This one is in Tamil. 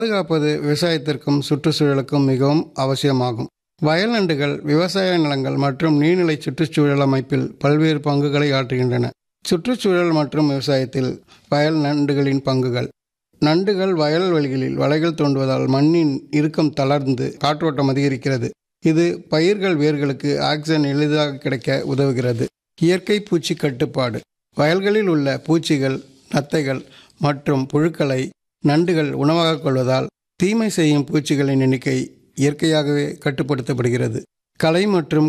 பாதுகாப்பது விவசாயத்திற்கும் சுற்றுச்சூழலுக்கும் மிகவும் அவசியமாகும் வயல் நண்டுகள் விவசாய நிலங்கள் மற்றும் நீர்நிலை சுற்றுச்சூழல் அமைப்பில் பல்வேறு பங்குகளை ஆற்றுகின்றன சுற்றுச்சூழல் மற்றும் விவசாயத்தில் வயல் நண்டுகளின் பங்குகள் நண்டுகள் வயல்வெளிகளில் வலைகள் தோண்டுவதால் மண்ணின் இறுக்கம் தளர்ந்து காற்றோட்டம் அதிகரிக்கிறது இது பயிர்கள் வேர்களுக்கு ஆக்சிஜன் எளிதாக கிடைக்க உதவுகிறது இயற்கை பூச்சி கட்டுப்பாடு வயல்களில் உள்ள பூச்சிகள் நத்தைகள் மற்றும் புழுக்களை நண்டுகள் உணவாக கொள்வதால் தீமை செய்யும் பூச்சிகளின் எண்ணிக்கை இயற்கையாகவே கட்டுப்படுத்தப்படுகிறது களை மற்றும்